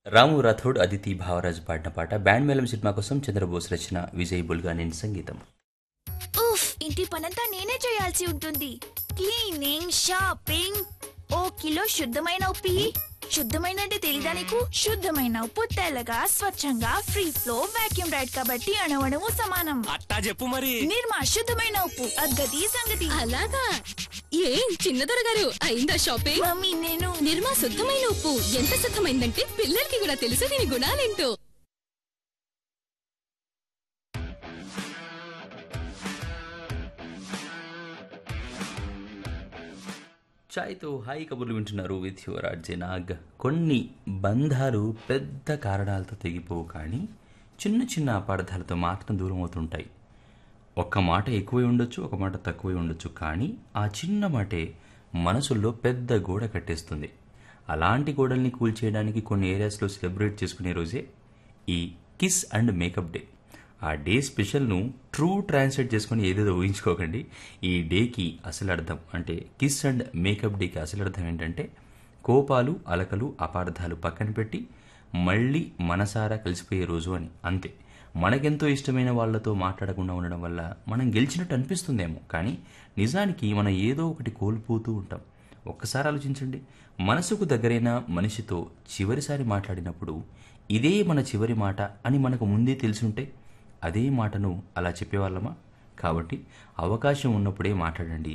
రాము రాథోడ్ అదితి భావరాజ్ పాడిన పాట బ్యాండ్ మేళం సినిమా కోసం చంద్రబోస్ రచన విజయ్ బుల్గా నేను సంగీతం ఉఫ్ ఇంటి పనంతా నేనే చేయాల్సి ఉంటుంది క్లీనింగ్ షాపింగ్ ఓ కిలో శుద్ధమైన ఉప్పి శుద్ధమైన అంటే తెలీదా నీకు శుద్ధమైన ఉప్పు తెల్లగా స్వచ్ఛంగా ఫ్రీ ఫ్లో వాక్యూమ్ రైడ్ కాబట్టి అణవణము సమానం అట్టా చెప్పు మరి నిర్మా శుద్ధమైన ఉప్పు అద్గతి సంగతి అలాగా ఏం చిన్నదొర గారు అయిందా షాపింగ్ మమ్మీ నేను నిర్మా శుద్ధమైన ఉప్పు ఎంత శుద్ధమైందంటే పిల్లలకి కూడా తెలుసు దీని గుణాలేంటో ఛాయ్తో హాయి కబుర్లు వింటున్నారు విత్ యువర్ ఆర్జే నాగ్ కొన్ని బంధాలు పెద్ద కారణాలతో తెగిపోవు కానీ చిన్న చిన్న అపార్థాలతో మాత్రం దూరం అవుతుంటాయి ఒక్క మాట ఎక్కువై ఉండొచ్చు ఒక మాట తక్కువై ఉండొచ్చు కానీ ఆ చిన్న మాటే మనసుల్లో పెద్ద గోడ కట్టేస్తుంది అలాంటి గోడల్ని కూల్చేయడానికి కొన్ని ఏరియాస్లో సెలబ్రేట్ చేసుకునే రోజే ఈ కిస్ అండ్ మేకప్ డే ఆ డే స్పెషల్ను ట్రూ ట్రాన్స్లేట్ చేసుకొని ఏదేదో ఊహించుకోకండి ఈ డేకి అసలు అర్థం అంటే కిస్ అండ్ మేకప్ డేకి అసలు అర్థం ఏంటంటే కోపాలు అలకలు అపార్థాలు పక్కన పెట్టి మళ్ళీ మనసారా కలిసిపోయే రోజు అని అంతే మనకెంతో ఇష్టమైన వాళ్ళతో మాట్లాడకుండా ఉండడం వల్ల మనం గెలిచినట్టు అనిపిస్తుందేమో కానీ నిజానికి మనం ఏదో ఒకటి కోల్పోతూ ఉంటాం ఒక్కసారి ఆలోచించండి మనసుకు దగ్గరైన మనిషితో చివరిసారి మాట్లాడినప్పుడు ఇదే మన చివరి మాట అని మనకు ముందే తెలుసుంటే అదే మాటను అలా చెప్పేవాళ్ళమా కాబట్టి అవకాశం ఉన్నప్పుడే మాట్లాడండి